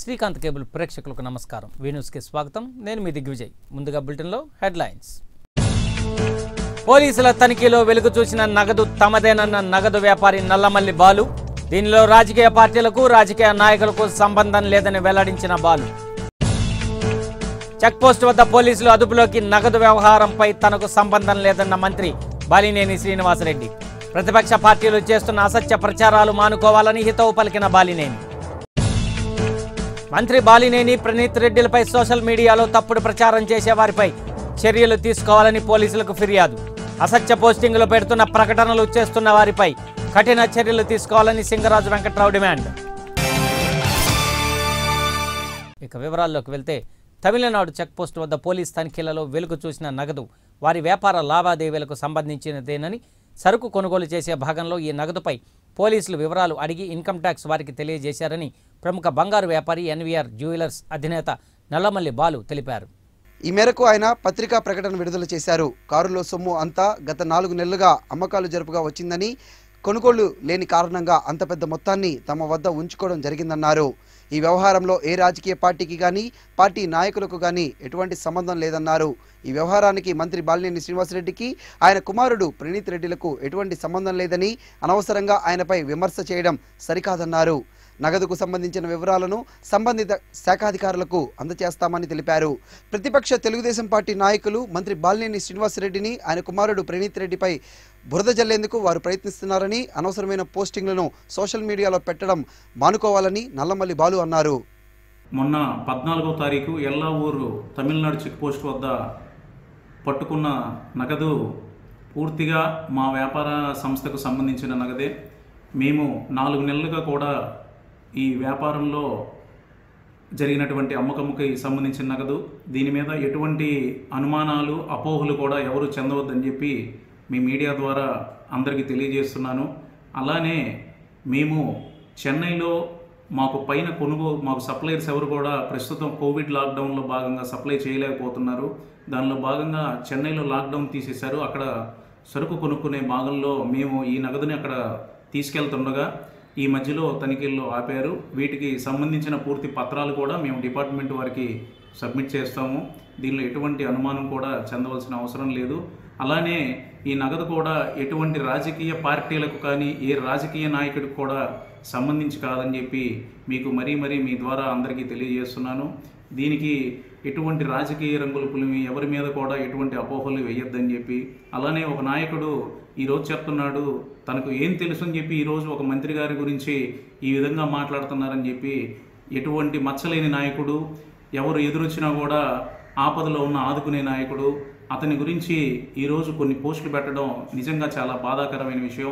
Srikanth cable ప్రేక్షకులకు నమస్కారం we న్యూస్కి స్వాగతం నేను మీ దిగ్విజయ్ ముందుగా బులెటిన్లో హెడ్లైన్స్ పోలీసుల తనిఖీలో వెలుగు చూసిన నగదు తమదేనన్న నగదు వ్యాపారి నల్లమల్లి బాలు దీనిలో రాజకీయ పార్టీలకు రాజకీయ నాయకులకు సంబంధం లేదని వెల్లడించిన బాలు చెక్పోస్ట్ వద్ద పోలీసులు అదుపులోకి నగదు వ్యవహారంపై తనకు సంబంధం లేదన్న మంత్రి బాలినేని శ్రీనివాసరెడ్డి ప్రతిపక్ష పార్టీలు చేస్తున్న అసత్య ప్రచారాలు మానుకోవాలని హితవు పలికిన బాలినేని మంత్రి బాలినేని ప్రణీత్ రెడ్డిలపై సోషల్ మీడియాలో తప్పుడు ప్రచారం చేసే వారిపై చర్యలు తీసుకోవాలని పోలీసులకు ఫిర్యాదు అసత్య పోస్టింగులు పెడుతున్న ప్రకటనలు చేస్తున్న వారిపై కఠిన చర్యలు తీసుకోవాలని సింగరాజు వెంకట్రావు డిమాండ్ ఇక వివరాల్లోకి వెళ్తే తమిళనాడు చెక్పోస్ట్ వద్ద పోలీస్ తనిఖీలలో వెలుగు చూసిన నగదు వారి వ్యాపార లావాదేవీలకు సంబంధించినదేనని సరుకు కొనుగోలు చేసే భాగంలో ఈ నగదుపై పోలీసులు వివరాలు అడిగి ఇన్కమ్ ట్యాక్స్ వారికి తెలియజేశారని ప్రముఖ బంగారు వ్యాపారి ఎన్వీఆర్ జ్యువెలర్స్ అధినేత నల్లమల్లి బాలు తెలిపారు ఈ మేరకు ఆయన పత్రికా ప్రకటన విడుదల చేశారు కారులో సొమ్ము అంతా గత నాలుగు నెలలుగా అమ్మకాలు జరుపుగా వచ్చిందని కొనుగోళ్లు లేని కారణంగా అంత పెద్ద మొత్తాన్ని తమ వద్ద ఉంచుకోవడం జరిగిందన్నారు ఈ వ్యవహారంలో ఏ రాజకీయ పార్టీకి కానీ పార్టీ నాయకులకు కానీ ఎటువంటి సంబంధం లేదన్నారు ఈ వ్యవహారానికి మంత్రి బాలినేని శ్రీనివాసరెడ్డికి ఆయన కుమారుడు ప్రణీత్ రెడ్డిలకు ఎటువంటి సంబంధం లేదని అనవసరంగా ఆయనపై విమర్శ చేయడం సరికాదన్నారు నగదుకు సంబంధించిన వివరాలను సంబంధిత శాఖాధికారులకు అందజేస్తామని తెలిపారు ప్రతిపక్ష తెలుగుదేశం పార్టీ నాయకులు మంత్రి బాలినేని శ్రీనివాసరెడ్డిని ఆయన కుమారుడు ప్రణీత్ రెడ్డిపై బురద జల్లేందుకు వారు ప్రయత్నిస్తున్నారని అనవసరమైన పోస్టింగ్లను సోషల్ మీడియాలో పెట్టడం మానుకోవాలని నల్లమల్లి బాలు అన్నారు మొన్న పద్నాలుగో తారీఖు ఎల్లావూరు తమిళనాడు చెక్ పోస్ట్ వద్ద పట్టుకున్న నగదు పూర్తిగా మా వ్యాపార సంస్థకు సంబంధించిన నగదే మేము నాలుగు నెలలుగా కూడా ఈ వ్యాపారంలో జరిగినటువంటి అమ్మకముకి సంబంధించిన నగదు దీని మీద ఎటువంటి అనుమానాలు అపోహలు కూడా ఎవరు చెందవద్దని చెప్పి మీ మీడియా ద్వారా అందరికీ తెలియజేస్తున్నాను అలానే మేము చెన్నైలో మాకు పైన కొనుగో మాకు సప్లయర్స్ ఎవరు కూడా ప్రస్తుతం కోవిడ్ లాక్డౌన్లో భాగంగా సప్లై చేయలేకపోతున్నారు దానిలో భాగంగా చెన్నైలో లాక్డౌన్ తీసేశారు అక్కడ సరుకు కొనుక్కునే భాగంలో మేము ఈ నగదుని అక్కడ తీసుకెళ్తుండగా ఈ మధ్యలో తనిఖీల్లో ఆపారు వీటికి సంబంధించిన పూర్తి పత్రాలు కూడా మేము డిపార్ట్మెంట్ వారికి సబ్మిట్ చేస్తాము దీనిలో ఎటువంటి అనుమానం కూడా చెందవలసిన అవసరం లేదు అలానే ఈ నగదు కూడా ఎటువంటి రాజకీయ పార్టీలకు కానీ ఏ రాజకీయ నాయకుడికి కూడా సంబంధించి కాదని చెప్పి మీకు మరీ మరీ మీ ద్వారా అందరికీ తెలియజేస్తున్నాను దీనికి ఎటువంటి రాజకీయ రంగులు పులిమి ఎవరి మీద కూడా ఎటువంటి అపోహలు వేయొద్దని చెప్పి అలానే ఒక నాయకుడు ఈరోజు చెప్తున్నాడు తనకు ఏం తెలుసు అని చెప్పి ఈరోజు ఒక మంత్రి గారి గురించి ఈ విధంగా మాట్లాడుతున్నారని చెప్పి ఎటువంటి మచ్చలేని నాయకుడు ఎవరు ఎదురొచ్చినా కూడా ఆపదలో ఉన్న ఆదుకునే నాయకుడు అతని గురించి ఈరోజు కొన్ని పోస్టులు పెట్టడం నిజంగా చాలా బాధాకరమైన విషయం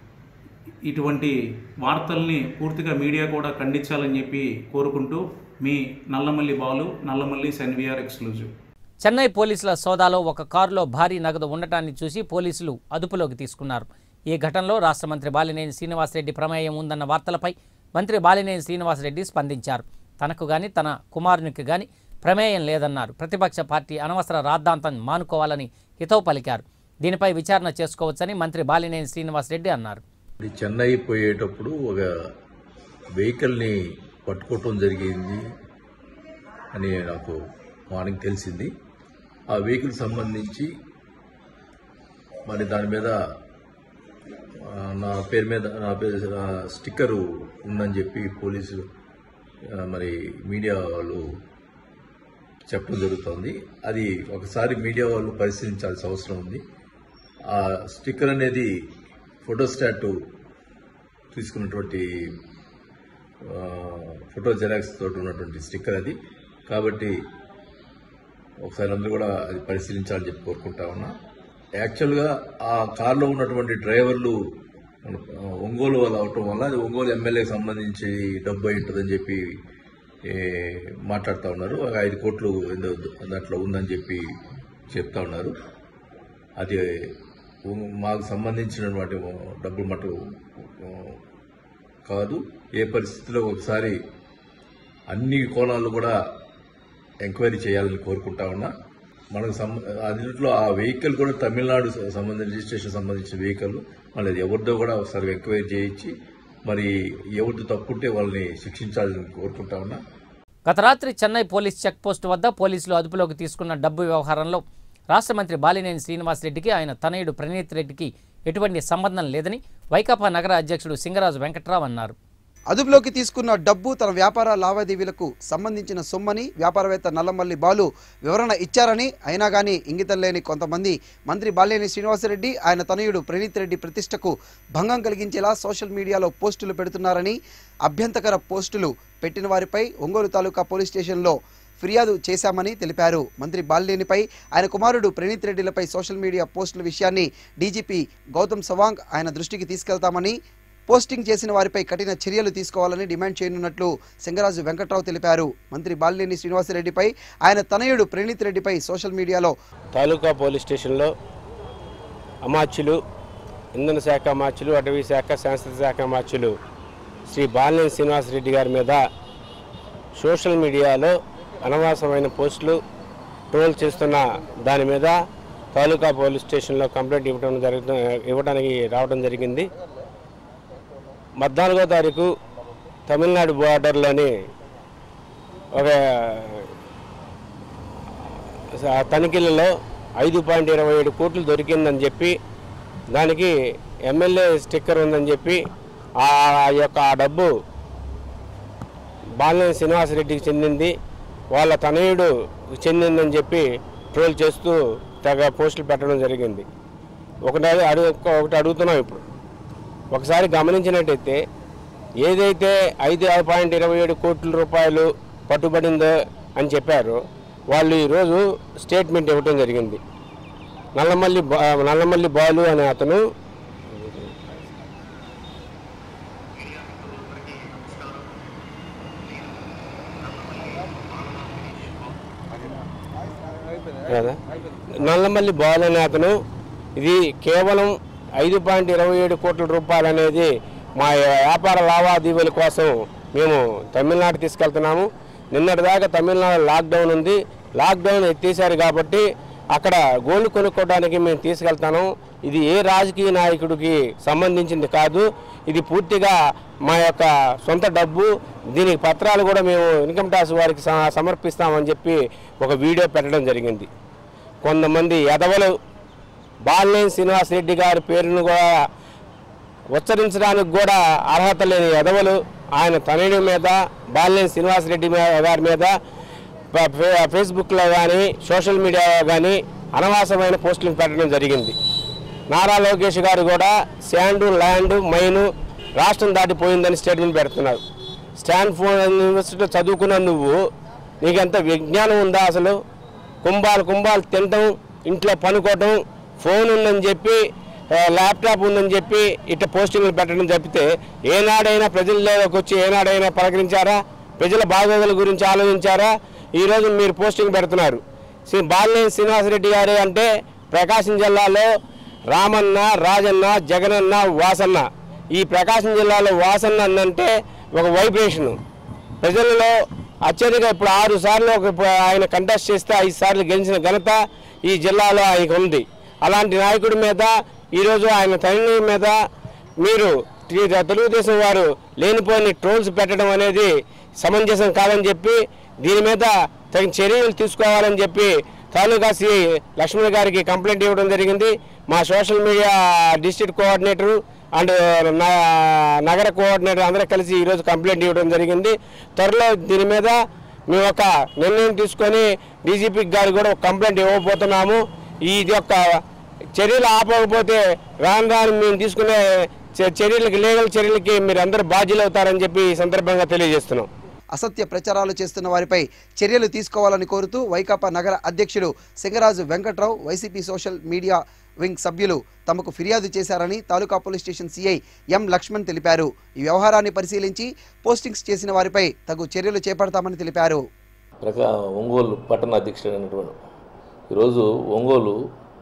ఇటువంటి వార్తల్ని పూర్తిగా మీడియా కూడా ఖండించాలని చెప్పి కోరుకుంటూ మీ నల్లమల్లి బాలు నల్లమల్లి సెన్విఆర్ ఎక్స్క్లూజివ్ చెన్నై పోలీసుల సోదాలో ఒక కారులో భారీ నగదు ఉండటాన్ని చూసి పోలీసులు అదుపులోకి తీసుకున్నారు ఈ ఘటనలో రాష్ట్ర మంత్రి బాలినేని శ్రీనివాసరెడ్డి ప్రమేయం ఉందన్న వార్తలపై మంత్రి బాలినేని శ్రీనివాసరెడ్డి స్పందించారు తనకు గాని తన కుమారునికి గాని ప్రమేయం లేదన్నారు ప్రతిపక్ష పార్టీ అనవసర రాద్ధాంతం మానుకోవాలని హితవు పలికారు దీనిపై విచారణ చేసుకోవచ్చని మంత్రి బాలినేని శ్రీనివాసరెడ్డి అన్నారు ఇది చెన్నై పోయేటప్పుడు ఒక వెహికల్ని పట్టుకోవటం జరిగింది అని నాకు మార్నింగ్ తెలిసింది ఆ వెహికల్ సంబంధించి మరి దాని మీద ఆ, నా పేరు మీద నా పేరు నా స్టిక్కరు ఉందని చెప్పి పోలీసులు ఆ, మరి మీడియా వాళ్ళు చెప్పడం జరుగుతోంది అది ఒకసారి మీడియా వాళ్ళు పరిశీలించాల్సిన అవసరం ఉంది ఆ స్టిక్కర్ అనేది ఫోటోస్టాట్ తీసుకున్నటువంటి ఆ, ఫోటో జెరాక్స్ తోటి ఉన్నటువంటి స్టిక్కర్ అది కాబట్టి ఒకసారి అందరూ కూడా అది పరిశీలించాలని చెప్పి కోరుకుంటా ఉన్నా యాక్చువల్గా ఆ కార్లో ఉన్నటువంటి డ్రైవర్లు మన, ఆ, ఒంగోలు వాళ్ళు అవటం వల్ల అది ఒంగోలు ఎమ్మెల్యేకి సంబంధించి డబ్బు అయి ఉంటుందని చెప్పి ఏ, మాట్లాడుతూ ఉన్నారు ఒక ఐదు కోట్లు ఏందో దాంట్లో ఉందని చెప్పి చెప్తా ఉన్నారు అది ఉ- మాకు సంబంధించినటువంటి డబ్బులు మటు ఆ, కాదు ఏ పరిస్థితిలో ఒకసారి అన్ని కోణాలు కూడా ఎంక్వైరీ చేయాలని కోరుకుంటా ఉన్నా మనకు సం అన్నింటిలో ఆ వెహికల్ కూడా తమిళనాడు సంబంధించిన రిజిస్ట్రేషన్ సంబంధించిన వెహికల్ మళ్ళీ అది ఎవరిదో కూడా ఒకసారి ఎంక్వైరీ చేయించి మరి ఎవరితో తప్పుంటే వాళ్ళని శిక్షించాలని కోరుకుంటా ఉన్నా గత రాత్రి చెన్నై పోలీస్ చెక్ పోస్ట్ వద్ద పోలీసులు అదుపులోకి తీసుకున్న డబ్బు వ్యవహారంలో రాష్ట్ర మంత్రి బాలినేని శ్రీనివాసరెడ్డికి ఆయన తనయుడు ప్రణీత్ రెడ్డికి ఎటువంటి సంబంధం లేదని వైకాపా నగర అధ్యక్షుడు సింగరాజు వెంకట్రావు అన్నారు అదుపులోకి తీసుకున్న డబ్బు తన వ్యాపార లావాదేవీలకు సంబంధించిన సొమ్మని వ్యాపారవేత్త నల్లమల్లి బాలు వివరణ ఇచ్చారని అయినా కానీ ఇంగితం లేని కొంతమంది మంత్రి బాలేని శ్రీనివాసరెడ్డి ఆయన తనయుడు ప్రణీత్ రెడ్డి ప్రతిష్టకు భంగం కలిగించేలా సోషల్ మీడియాలో పోస్టులు పెడుతున్నారని అభ్యంతకర పోస్టులు పెట్టిన వారిపై ఒంగోలు తాలూకా పోలీస్ స్టేషన్లో ఫిర్యాదు చేశామని తెలిపారు మంత్రి బాలినేనిపై ఆయన కుమారుడు ప్రణీత్ రెడ్డిలపై సోషల్ మీడియా పోస్టుల విషయాన్ని డీజీపీ గౌతమ్ సవాంగ్ ఆయన దృష్టికి తీసుకెళ్తామని పోస్టింగ్ చేసిన వారిపై కఠిన చర్యలు తీసుకోవాలని డిమాండ్ చేయనున్నట్లు సింగరాజు వెంకట్రావు తెలిపారు మంత్రి బాలినేని శ్రీనివాసరెడ్డిపై ఆయన తనయుడు ప్రణీత్ రెడ్డిపై సోషల్ మీడియాలో తాలూకా పోలీస్ స్టేషన్లో అమాత్యులు ఇంధన శాఖ అమాత్యులు అటవీ శాఖ సాంస్కృతిక శాఖ అమాత్యులు శ్రీ బాలినేని శ్రీనివాసరెడ్డి గారి మీద సోషల్ మీడియాలో అనవసరమైన పోస్టులు ట్రోల్ చేస్తున్న దాని మీద తాలూకా పోలీస్ స్టేషన్లో కంప్లైంట్ ఇవ్వడం జరుగుతు ఇవ్వడానికి రావడం జరిగింది పద్నాలుగో తారీఖు తమిళనాడు బార్డర్లోని ఒక స- తనిఖీలలో ఐదు పాయింట్ ఇరవై ఏడు కోట్లు దొరికిందని చెప్పి దానికి ఎమ్మెల్యే స్టిక్కర్ ఉందని చెప్పి ఆ యొక్క ఆ డబ్బు బాలినేని శ్రీనివాసరెడ్డికి చెందింది వాళ్ళ తనయుడు చెందిందని చెప్పి ట్రోల్ చేస్తూ తెగ పోస్టులు పెట్టడం జరిగింది ఒకటి అడుగు ఒకటి అడుగుతున్నాం ఇప్పుడు ఒకసారి గమనించినట్టయితే ఏదైతే ఐదు పాయింట్ ఇరవై ఏడు కోట్ల రూపాయలు పట్టుబడిందో అని చెప్పారో వాళ్ళు ఈరోజు స్టేట్మెంట్ ఇవ్వటం జరిగింది నల్లమల్లి బా నల్లమల్లి బాలు అనే అతను కదా నల్లమల్లి బాల్ అనే అతను ఇది కేవలం ఐదు పాయింట్ ఇరవై ఏడు కోట్ల రూపాయలు అనేది మా వ్యాపార లావాదేవీల కోసం మేము తమిళనాడు తీసుకెళ్తున్నాము నిన్నటిదాకా తమిళనాడు లాక్డౌన్ ఉంది లాక్డౌన్ ఎత్తేసారు కాబట్టి అక్కడ గోల్డ్ కొనుక్కోవడానికి మేము తీసుకెళ్తాను ఇది ఏ రాజకీయ నాయకుడికి సంబంధించింది కాదు ఇది పూర్తిగా మా యొక్క సొంత డబ్బు దీనికి పత్రాలు కూడా మేము ఇన్కమ్ ట్యాక్స్ వారికి స- సమర్పిస్తామని చెప్పి ఒక వీడియో పెట్టడం జరిగింది కొంతమంది ఎదవలు బాలినేని శ్రీనివాసరెడ్డి గారి పేరును కూడా ఉచ్చరించడానికి కూడా అర్హత లేని ఎదవలు ఆయన తనయుడి మీద బాలినేని శ్రీనివాసరెడ్డి మీద- గారి మీద ఫే- ఫే- ఫేస్బుక్లో కానీ సోషల్ మీడియాలో కానీ అనవసరమైన పోస్టులు పెట్టడం జరిగింది నారా లోకేష్ గారు కూడా శాండు ల్యాండ్ మైను రాష్ట్రం దాటిపోయిందని స్టేట్మెంట్ పెడుతున్నారు స్టాన్ఫోర్డ్ యూనివర్సిటీలో చదువుకున్న నువ్వు నీకెంత విజ్ఞానం ఉందా అసలు కుంభాలు కుంభాలు తినటం ఇంట్లో పనుకోవటం ఫోన్ ఉందని చెప్పి ఆ, ల్యాప్టాప్ ఉందని చెప్పి ఇట్ట పోస్టింగ్లు పెట్టడం తప్పితే ఏనాడైనా ప్రజల్లోకి వచ్చి ఏనాడైనా పలకరించారా ప్రజల బాగోగుల గురించి ఆలోచించారా ఈరోజు మీరు పోస్టింగ్ పెడుతున్నారు శ్రీ బాలినేని శ్రీనివాసరెడ్డి గారు అంటే ప్రకాశం జిల్లాలో రామన్న రాజన్న జగనన్న వాసన్న ఈ ప్రకాశం జిల్లాలో వాసన్న అంటే ఒక వైబ్రేషన్ ప్రజలలో అత్యధిక ఇప్పుడు ఆరు సార్లు ఒక ప- ఆయన కంటెస్ట్ చేస్తే ఐదు సార్లు గెలిచిన ఘనత ఈ జిల్లాలో ఆయనకు ఉంది అలాంటి నాయకుడి మీద ఈరోజు ఆయన తండ్రి మీద మీరు టీ- తెలుగుదేశం వారు లేనిపోని ట్రోల్స్ పెట్టడం అనేది సమంజసం కాదని చెప్పి దీని మీద తగిన చర్యలు తీసుకోవాలని చెప్పి తాలూకా శ్రీ లక్ష్మణ్ గారికి కంప్లైంట్ ఇవ్వడం జరిగింది మా social media district coordinator and నా- నగర కోఆర్డినేటర్ అందరూ కలిసి ఈరోజు కంప్లైంట్ ఇవ్వడం జరిగింది త్వరలో దీని మీద మేము ఒక నిర్ణయం తీసుకొని డీజీపీ గారికి కూడా ఒక కంప్లైంట్ ఇవ్వబోతున్నాము ఇది యొక్క చర్యలు ఆపకపోతే రాను రాను మేము తీసుకునే చ- చర్యలకి లీగల్ చర్యలకి మీరు అందరూ బాధ్యులు అవుతారని చెప్పి ఈ సందర్భంగా తెలియజేస్తున్నాం అసత్య ప్రచారాలు చేస్తున్న వారిపై చర్యలు తీసుకోవాలని కోరుతూ వైకాపా నగర అధ్యక్షుడు Singaraju Venkatrao YCP social media wing సభ్యులు తమకు ఫిర్యాదు చేశారని taluka police station CI M Lakshman తెలిపారు ఈ వ్యవహారాన్ని పరిశీలించి పోస్టింగ్స్ చేసిన వారిపై తగు చర్యలు చేపడతామని తెలిపారు ప్రకా ఒంగోలు పట్టణ అధ్యక్షుడైనటువంటి ఈరోజు ఒంగోలు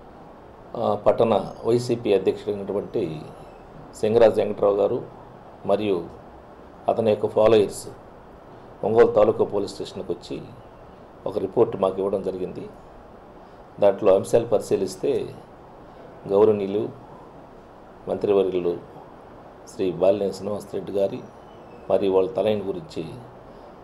ఆ, పట్టణ వైసీపీ అధ్యక్షుడైనటువంటి సింగరాజ్ వెంకట్రావు గారు మరియు అతని యొక్క ఫాలోయర్స్ ఒంగోలు తాలూకా పోలీస్ స్టేషన్కి వచ్చి ఒక రిపోర్ట్ మాకు ఇవ్వడం జరిగింది దాంట్లో అంశాలు పరిశీలిస్తే గౌరవనీయులు మంత్రివర్యులు శ్రీ బాలినేని శ్రీనివాసరెడ్డి గారి మరియు వాళ్ళ తలైన గురించి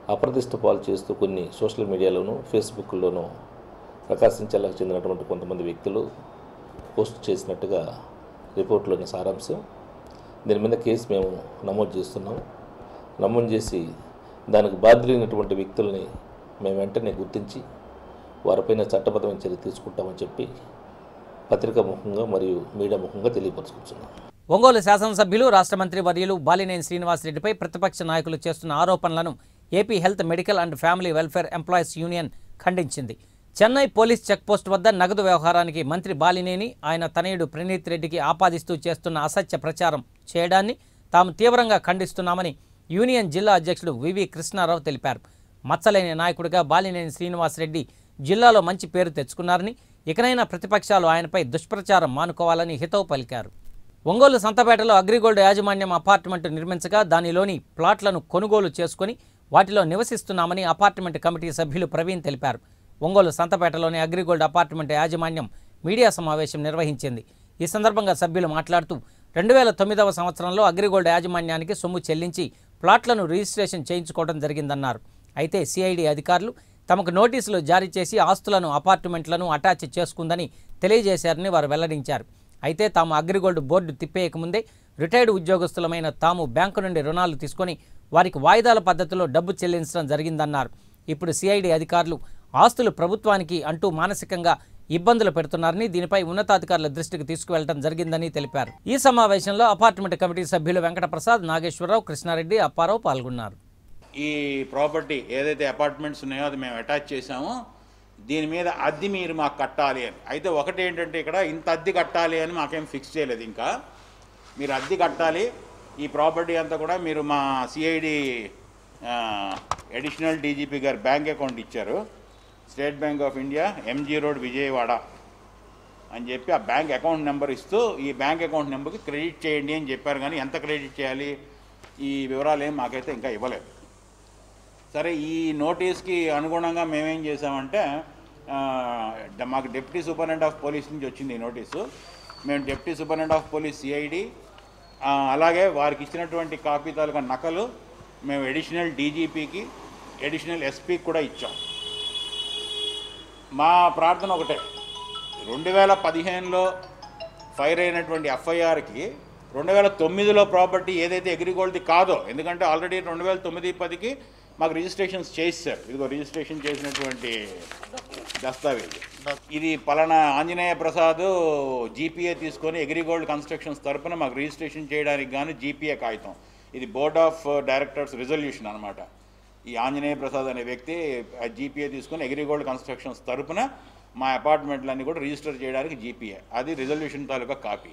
అప్రతిష్ట పాలు చేస్తూ కొన్ని సోషల్ మీడియాలోనూ ఫేస్బుక్లోనూ ప్రకాశం జిల్లాకు చెందినటువంటి కొంతమంది వ్యక్తులు పోస్ట్ చేసినట్టుగా రిపోర్ట్లోని సారాంశం దీని మీద కేసు మేము నమోదు చేస్తున్నాం నమోదు చేసి దానికి బాధ్యులైనటువంటి వ్యక్తుల్ని మేము వెంటనే గుర్తించి వారిపైన చట్టబద్ధమైన చర్య తీసుకుంటామని చెప్పి పత్రికా ముఖంగా మరియు మీడియా ముఖంగా తెలియపరచుకుంటున్నాం ఒంగోలు శాసనసభ్యులు రాష్ట్ర మంత్రి వర్యులు బాలినేని శ్రీనివాసరెడ్డిపై ప్రతిపక్ష నాయకులు చేస్తున్న ఆరోపణలను AP health medical and family welfare employees union ఖండించింది చెన్నై పోలీస్ చెక్పోస్ట్ వద్ద నగదు వ్యవహారానికి మంత్రి బాలినేని ఆయన తనయుడు ప్రణీత్ రెడ్డికి ఆపాదిస్తూ చేస్తున్న అసత్య ప్రచారం చేయడాన్ని తాము తీవ్రంగా ఖండిస్తున్నామని యూనియన్ జిల్లా అధ్యక్షుడు వివి కృష్ణారావు తెలిపారు మచ్చలేని నాయకుడిగా బాలినేని శ్రీనివాసరెడ్డి జిల్లాలో మంచి పేరు తెచ్చుకున్నారని ఇకనైనా ప్రతిపక్షాలు ఆయనపై దుష్ప్రచారం మానుకోవాలని హితవు పలికారు ఒంగోలు సంతపేటలో అగ్రిగోల్డ్ యాజమాన్యం అపార్ట్మెంట్ నిర్మించగా దానిలోని ప్లాట్లను కొనుగోలు చేసుకుని వాటిలో నివసిస్తున్నామని అపార్ట్మెంట్ కమిటీ సభ్యులు ప్రవీణ్ తెలిపారు ఒంగోలు సంతపేటలోని అగ్రిగోల్డ్ అపార్ట్మెంట్ యాజమాన్యం మీడియా సమావేశం నిర్వహించింది ఈ సందర్భంగా సభ్యులు మాట్లాడుతూ రెండు వేల తొమ్మిదవ సంవత్సరంలో అగ్రిగోల్డ్ యాజమాన్యానికి సొమ్ము చెల్లించి ప్లాట్లను రిజిస్ట్రేషన్ చేయించుకోవడం జరిగిందన్నారు అయితే సిఐడి అధికారులు తమకు నోటీసులు జారీ చేసి ఆస్తులను అపార్ట్మెంట్లను అటాచ్ చేసుకుందని తెలియజేశారని వారు వెల్లడించారు అయితే తాము అగ్రిగోల్డ్ బోర్డు తిప్పేయకముందే రిటైర్డ్ ఉద్యోగస్తులమైన తాము బ్యాంకు నుండి రుణాలు తీసుకొని వారికి వాయిదాల పద్ధతిలో డబ్బు చెల్లించడం జరిగిందన్నారు ఇప్పుడు సిఐడి అధికారులు ఆస్తులు ప్రభుత్వానికి అంటూ మానసికంగా ఇబ్బందులు పెడుతున్నారని దీనిపై ఉన్నతాధికారుల దృష్టికి తీసుకువెళ్లడం జరిగిందని తెలిపారు ఈ సమావేశంలో అపార్ట్మెంట్ కమిటీ సభ్యులు వెంకటప్రసాద్ నాగేశ్వరరావు కృష్ణారెడ్డి అప్పారావు పాల్గొన్నారు ఈ ప్రాపర్టీ ఏదైతే అపార్ట్మెంట్స్ ఉన్నాయో అది మేము అటాచ్ చేసామో దీని మీద అద్దె మీరు మాకు కట్టాలి అని అయితే ఒకటి ఏంటంటే ఇక్కడ ఇంత అద్దె కట్టాలి అని మాకేం ఫిక్స్ చేయలేదు ఇంకా మీరు అద్దె కట్టాలి ఈ ప్రాపర్టీ అంతా కూడా మీరు మా CID additional DGP garu bank account ఇచ్చారు State Bank of India MG Road Vijayawada అని చెప్పి ఆ బ్యాంక్ అకౌంట్ నెంబర్ ఇస్తూ ఈ బ్యాంక్ అకౌంట్ నెంబర్కి క్రెడిట్ చేయండి అని చెప్పారు కానీ ఎంత క్రెడిట్ చేయాలి ఈ వివరాలు ఏం మాకైతే ఇంకా ఇవ్వలేదు సరే ఈ నోటీస్కి అనుగుణంగా మేమేం చేసామంటే ఆ, డ- మాకు డిప్యూటీ సూపరింటెండెంట్ ఆఫ్ పోలీస్ నుంచి వచ్చింది ఈ నోటీసు మేము deputy superintendent of police CID అలాగే వారికి ఇచ్చినటువంటి కాపీ తాలూకా నకలు మేము ఎడిషనల్ డీజీపీకి ఎడిషనల్ ఎస్పీకి కూడా ఇచ్చాం మా ప్రార్థన ఒకటే రెండు వేల పదిహేనులో ఫైర్ అయినటువంటి ఎఫ్ఐఆర్కి రెండు వేల తొమ్మిదిలో ప్రాపర్టీ ఏదైతే అగ్రిగోల్డ్ది కాదో ఎందుకంటే ఆల్రెడీ రెండు వేల తొమ్మిది పదికి మాకు రిజిస్ట్రేషన్స్ చేశారు ఇదిగో రిజిస్ట్రేషన్ చేసినటువంటి దస్తావేజ్ ఇది పలానా ఆంజనేయ ప్రసాద్ జీపీఏ తీసుకొని అగ్రిగోల్డ్ కన్స్ట్రక్షన్స్ తరపున మాకు రిజిస్ట్రేషన్ చేయడానికి గాను జీపీఏ కాగితం ఇది బోర్డ్ ఆఫ్ డైరెక్టర్స్ రిజల్యూషన్ అనమాట ఈ ఆంజనేయ ప్రసాద్ అనే వ్యక్తి జీపీఏ తీసుకొని అగ్రిగోల్డ్ కన్స్ట్రక్షన్స్ తరపున మా అపార్ట్మెంట్లన్నీ కూడా రిజిస్టర్ చేయడానికి జీపీఏ అది రిజల్యూషన్ తాలూకా కాపీ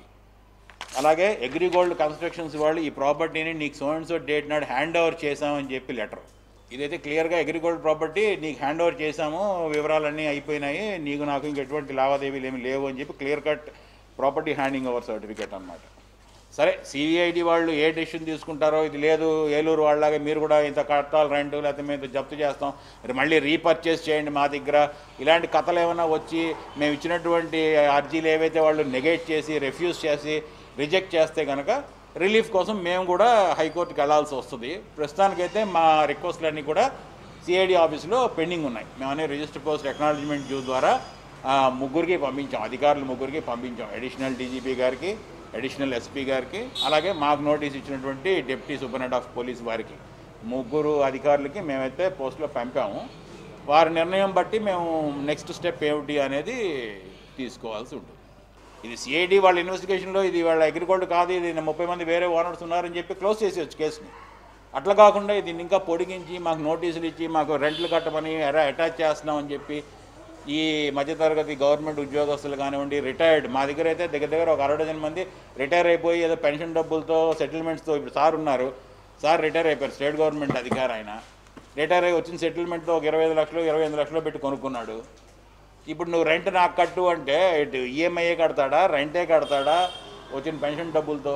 అలాగే అగ్రిగోల్డ్ కన్స్ట్రక్షన్స్ వాళ్ళు ఈ ప్రాపర్టీని నీకు సో అండ్ సో డేట్ నాడు హ్యాండ్ ఓవర్ చేసామని చెప్పి లెటర్ ఇదైతే క్లియర్గా అగ్రిగోల్డ్ ప్రాపర్టీ నీకు హ్యాండ్ ఓవర్ చేసాము వివరాలన్నీ అయిపోయినాయి నీకు నాకు ఇంక ఎటువంటి లావాదేవీలు ఏమి లేవు అని చెప్పి clear cut property handing over certificate అన్నమాట సరే సిఐడి వాళ్ళు ఏ డెసిషన్ తీసుకుంటారో ఇది లేదు ఏలూరు వాళ్ళలాగా మీరు కూడా ఇంత కట్టాలి రెంట్ లేకపోతే మేము ఇంత జప్తు చేస్తాం మరి మళ్ళీ రీపర్చేస్ చేయండి మా దగ్గర ఇలాంటి కథలు ఏమైనా వచ్చి మేము ఇచ్చినటువంటి అర్జీలు ఏవైతే వాళ్ళు నెగేట్ చేసి రెఫ్యూజ్ చేసి రిజెక్ట్ చేస్తే కనుక రిలీఫ్ కోసం మేము కూడా హైకోర్టుకి వెళ్ళాల్సి వస్తుంది ప్రస్తుతానికైతే మా రిక్వెస్ట్లన్నీ కూడా సిఐడి ఆఫీస్లో పెండింగ్ ఉన్నాయి మేము అనే రిజిస్టర్ పోస్ట్ ఎక్నాలజ్మెంట్ డ్యూ ద్వారా ఆ, ముగ్గురికి పంపించాం అధికారులు ముగ్గురికి పంపించాం అడిషనల్ డీజీపీ గారికి అడిషనల్ ఎస్పీ గారికి అలాగే మాకు నోటీస్ ఇచ్చినటువంటి డిప్యూటీ సూపరింటెండెంట్ ఆఫ్ పోలీస్ వారికి ముగ్గురు అధికారులకి మేమైతే పోస్టులో పంపాము వారి నిర్ణయం బట్టి మేము నెక్స్ట్ స్టెప్ ఏమిటి అనేది తీసుకోవాల్సి ఉంటుంది ఇది సిఐడి వాళ్ళ ఇన్వెస్టిగేషన్లో ఇది వాళ్ళ అగ్రిగోల్డ్ కాదు ఇది ముప్పై మంది వేరే ఓనర్స్ ఉన్నారని చెప్పి క్లోజ్ చేసేయచ్చు కేసుని అట్లా కాకుండా దీన్ని ఇంకా పొడిగించి మాకు నోటీసులు ఇచ్చి మాకు రెంట్లు కట్టమని ఎరా అటాచ్ చేస్తున్నామని చెప్పి ఈ మధ్యతరగతి గవర్నమెంట్ ఉద్యోగస్తులు కానివ్వండి రిటైర్డ్ మా దగ్గర అయితే దగ్గర దగ్గర ఒక అరవై డజన్ మంది రిటైర్ అయిపోయి ఏదో పెన్షన్ డబ్బులతో సెటిల్మెంట్స్తో ఇప్పుడు సార్ ఉన్నారు సార్ రిటైర్ అయిపోయారు స్టేట్ గవర్నమెంట్ అధికారి ఆయన రిటైర్ అయ్యి వచ్చిన సెటిల్మెంట్తో ఒక ఇరవై ఐదు లక్షలు ఇరవై ఐదు లక్షలు పెట్టి కొనుక్కున్నాడు ఇప్పుడు నువ్వు రెంట్ నాకు కట్టు అంటే ఇటు ఈఎంఐఏ కడతాడా రెంటే కడతాడా వచ్చిన పెన్షన్ డబ్బులతో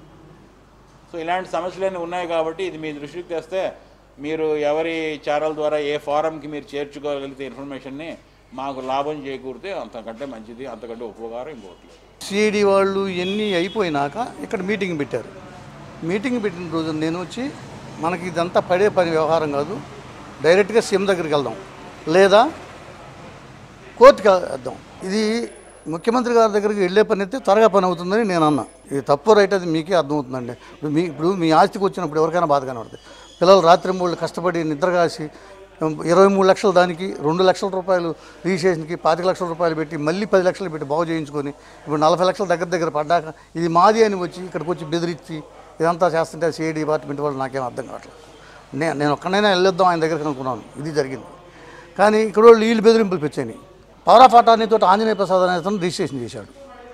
సో ఇలాంటి సమస్యలన్నీ ఉన్నాయి కాబట్టి ఇది మీ దృష్టికి తెస్తే మీరు ఎవరి ఛానల్ ద్వారా ఏ ఫారంకి మీరు చేర్చుకోగలిగితే ఇన్ఫర్మేషన్ని మాకు లాభం చేకూరితే అంతకంటే మంచిది అంతకంటే ఉపకారం ఇంకోటి లేదు సిఐడి వాళ్ళు ఎన్ని అయిపోయినాక ఇక్కడ మీటింగ్ పెట్టారు మీటింగ్ పెట్టిన రోజు నేను వచ్చి మనకి ఇదంతా పడే పని వ్యవహారం కాదు డైరెక్ట్గా సీఎం దగ్గరికి వెళ్దాం లేదా కోర్టుకి వెళ్దాం ఇది ముఖ్యమంత్రి గారి దగ్గరికి వెళ్ళే పని అయితే త్వరగా పని అవుతుందని నేను అన్నా ఇది తప్పు రైట్ అది మీకే అర్థమవుతుందండి ఇప్పుడు మీ ఇప్పుడు మీ ఆస్తికి వచ్చినప్పుడు ఎవరికైనా బాధ కనబడుతుంది పిల్లలు రాత్రి మూడు కష్టపడి నిద్ర కాసి ఇరవై మూడు లక్షల దానికి రెండు లక్షల రూపాయలు రిజిస్ట్రేషన్కి పాతిక లక్షల రూపాయలు పెట్టి మళ్ళీ పది లక్షలు పెట్టి బాగు చేయించుకొని ఇప్పుడు నలభై లక్షల దగ్గర దగ్గర పడ్డాక ఇది మాది అని వచ్చి ఇక్కడికి వచ్చి బెదిరించి ఇదంతా చేస్తుంటే సిఐ డిపార్ట్మెంట్ వాళ్ళు నాకేం అర్థం కావట్లేదు నేను నేను ఒక్కడైనా వెళ్ళొద్దాం ఆయన దగ్గరికి అనుకున్నాను ఇది జరిగింది కానీ ఇక్కడ వాళ్ళు వీళ్ళు బెదిరింపులు పెంచాయి పవర్ ఆఫ్ అటార్నీతో ఆంజనేయ ప్రసాద్ అనే అతను రిజిస్ట్రేషన్ చేశాడు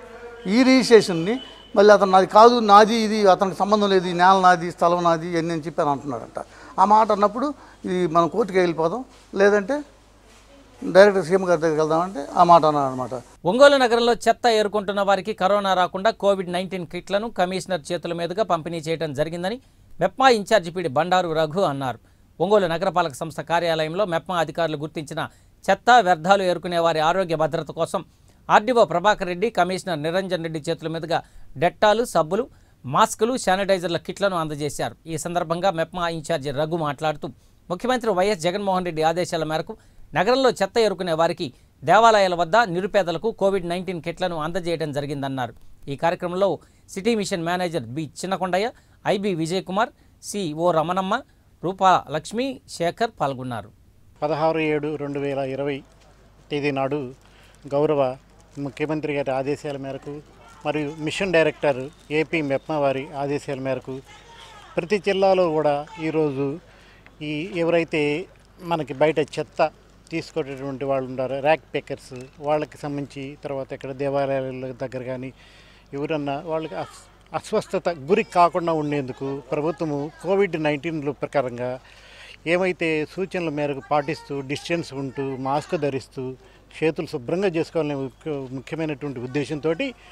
ఈ రిజిస్ట్రేషన్ని మళ్ళీ అతను నాది కాదు నాది ఇది అతనికి సంబంధం లేదు ఈ నేల నాది స్థలం నాది ఇవన్నీ అని చెప్పి అని అంటున్నాడట ఆ మాట అన్నప్పుడు ఇది మనం కోర్టుకి వెళ్ళిపోదాం లేదంటే డైరెక్ట్ సీఎం గారి దగ్గరికి వెళ్దామంటే ఆ మాట అన్నాడు అనమాట ఒంగోలు నగరంలో చెత్త ఏరుకుంటున్న వారికి కరోనా రాకుండా కోవిడ్ నైన్టీన్ కిట్లను కమిషనర్ చేతుల మీదుగా పంపిణీ చేయడం జరిగిందని మెప్మా ఇన్ఛార్జి పీడి బండారు రఘు అన్నారు ఒంగోలు నగరపాలక సంస్థ కార్యాలయంలో మెప్మా అధికారులు గుర్తించిన చెత్త వ్యర్థాలు ఏరుకునే వారి ఆరోగ్య భద్రత కోసం ఆర్డీఓ ప్రభాకర్ రెడ్డి కమిషనర్ నిరంజన్ రెడ్డి చేతుల మీదుగా డెట్టాలు సబ్బులు మాస్కులు శానిటైజర్ల కిట్లను అందజేశారు ఈ సందర్భంగా మెప్మా ఇన్ఛార్జి రఘు మాట్లాడుతూ ముఖ్యమంత్రి వైఎస్ జగన్మోహన్ రెడ్డి ఆదేశాల మేరకు నగరంలో చెత్త ఏరుకునే వారికి దేవాలయాల వద్ద నిరుపేదలకు కోవిడ్ నైన్టీన్ కిట్లను అందజేయడం జరిగిందన్నారు ఈ కార్యక్రమంలో city mission manager B Chinnakondaiah IB Vijay Kumar C O Ramanamma Rupa Lakshmi Sekhar పాల్గొన్నారు పదహారు ఏడు రెండు వేల ఇరవై తేదీ నాడు గౌరవ ముఖ్యమంత్రి గారి ఆదేశాల మేరకు మరియు మిషన్ డైరెక్టర్ ఏపీ మెప్మా వారి ఆదేశాల మేరకు ప్రతి జిల్లాలో కూడా ఈరోజు ఈ ఎవరైతే మనకి బయట చెత్త తీసుకునేటువంటి వాళ్ళు ఉంటారో ర్యాక్ పేకర్స్ వాళ్ళకి సంబంధించి తర్వాత ఇక్కడ దేవాలయాల దగ్గర కానీ ఎవరన్నా వాళ్ళకి అస్- అస్వస్థత గురి కాకుండా ఉండేందుకు ప్రభుత్వము కోవిడ్ నైన్టీన్ ప్రకారంగా ఏమైతే సూచనల మేరకు పాటిస్తూ డిస్టెన్స్ ఉంటూ మాస్క్ ధరిస్తూ చేతులు శుభ్రంగా చేసుకోవాలనే ముఖ్య- ముఖ్యమైనటువంటి ఉద్దేశంతో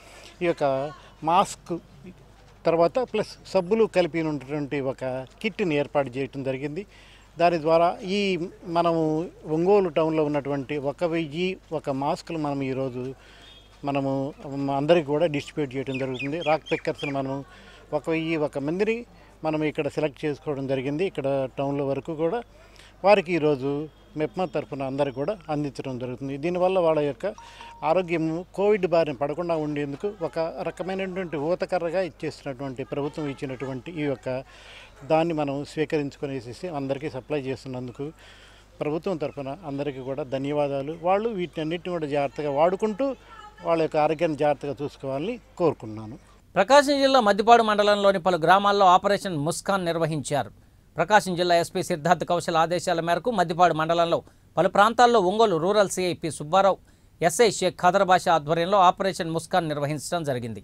ఈ యొక్క మాస్క్ తర్వాత ప్లస్ సబ్బులు కలిపి ఉన్నటువంటి ఒక కిట్ని ఏర్పాటు చేయడం జరిగింది దాని ద్వారా ఈ మనము ఒంగోలు టౌన్లో ఉన్నటువంటి ఒక వెయ్యి ఒక మాస్కులు మనం ఈరోజు మనము అందరికి కూడా డిస్ట్రిబ్యూట్ చేయడం జరుగుతుంది రాక్ పిక్కర్స్ని మనము ఒక వెయ్యి ఒక మందిని మనం ఇక్కడ సెలెక్ట్ చేసుకోవడం జరిగింది ఇక్కడ టౌన్లో వరకు కూడా వారికి ఈరోజు మెప్మా తరఫున అందరికి కూడా అందించడం జరుగుతుంది దీనివల్ల వాళ్ళ యొక్క ఆరోగ్యం కోవిడ్ బారిన పడకుండా ఉండేందుకు ఒక రకమైనటువంటి ఊతకర్రగా ఇచ్చేసినటువంటి ప్రభుత్వం ఇచ్చినటువంటి ఈ యొక్క దాన్ని మనం స్వీకరించుకునేసి అందరికీ సప్లై చేస్తున్నందుకు ప్రభుత్వం తరఫున అందరికీ కూడా ధన్యవాదాలు వాళ్ళు వీటన్నిటిని కూడా జాగ్రత్తగా వాడుకుంటూ వాళ్ళ యొక్క ఆరోగ్యాన్ని జాగ్రత్తగా చూసుకోవాలని కోరుకున్నాను ప్రకాశం జిల్లా మద్దిపాడు మండలంలోని పలు గ్రామాల్లో ఆపరేషన్ ముస్కాన్ నిర్వహించారు ప్రకాశం జిల్లా ఎస్పీ సిద్ధార్థ్ కౌశల్ ఆదేశాల మేరకు మద్దిపాడు మండలంలో పలు ప్రాంతాల్లో Ongole rural CIP Subbarao SI Sheikh Khader Basha ఆధ్వర్యంలో ఆపరేషన్ ముస్కాన్ నిర్వహించడం జరిగింది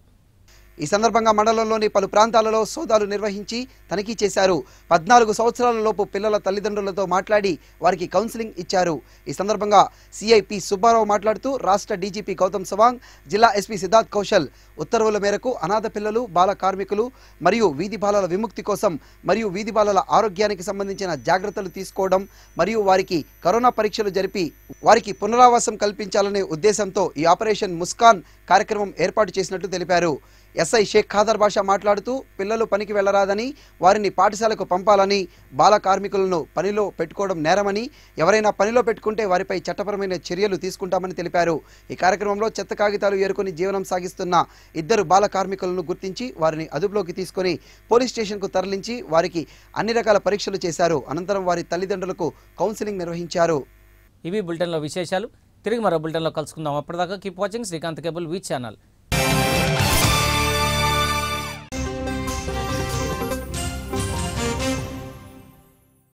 ఈ సందర్భంగా మండలంలోని పలు ప్రాంతాలలో సోదాలు నిర్వహించి తనిఖీ చేశారు పద్నాలుగు సంవత్సరాల లోపు పిల్లల తల్లిదండ్రులతో మాట్లాడి వారికి కౌన్సిలింగ్ ఇచ్చారు ఈ సందర్భంగా సిఐపి సుబ్బారావు మాట్లాడుతూ రాష్ట్ర డీజీపీ గౌతమ్ సవాంగ్ జిల్లా ఎస్పీ సిద్ధార్థ్ కౌశల్ ఉత్తర్వుల మేరకు అనాథ పిల్లలు బాల కార్మికులు మరియు వీధి బాలల విముక్తి కోసం మరియు వీధి బాలల ఆరోగ్యానికి సంబంధించిన జాగ్రత్తలు తీసుకోవడం మరియు వారికి కరోనా పరీక్షలు జరిపి వారికి పునరావాసం కల్పించాలనే ఉద్దేశంతో ఈ ఆపరేషన్ ముస్కాన్ కార్యక్రమం ఏర్పాటు చేసినట్టు తెలిపారు ఎస్ఐ షేక్ ఖాదర్ బాషా మాట్లాడుతూ పిల్లలు పనికి వెళ్లరాదని వారిని పాఠశాలకు పంపాలని బాల కార్మికులను పనిలో పెట్టుకోవడం నేరమని ఎవరైనా పనిలో పెట్టుకుంటే వారిపై చట్టపరమైన చర్యలు తీసుకుంటామని తెలిపారు ఈ కార్యక్రమంలో చెత్త కాగితాలు ఏరుకొని జీవనం సాగిస్తున్న ఇద్దరు బాల కార్మికులను గుర్తించి వారిని అదుపులోకి తీసుకొని పోలీస్ స్టేషన్కు తరలించి వారికి అన్ని రకాల పరీక్షలు చేశారు అనంతరం వారి తల్లిదండ్రులకు కౌన్సిలింగ్ నిర్వహించారు ఇవి బులెటిన్లో విశేషాలు తిరిగి మరో బులెటిన్లో కలుసుకుందాం అప్పటిదాకా keep watching Srikanth cable V channel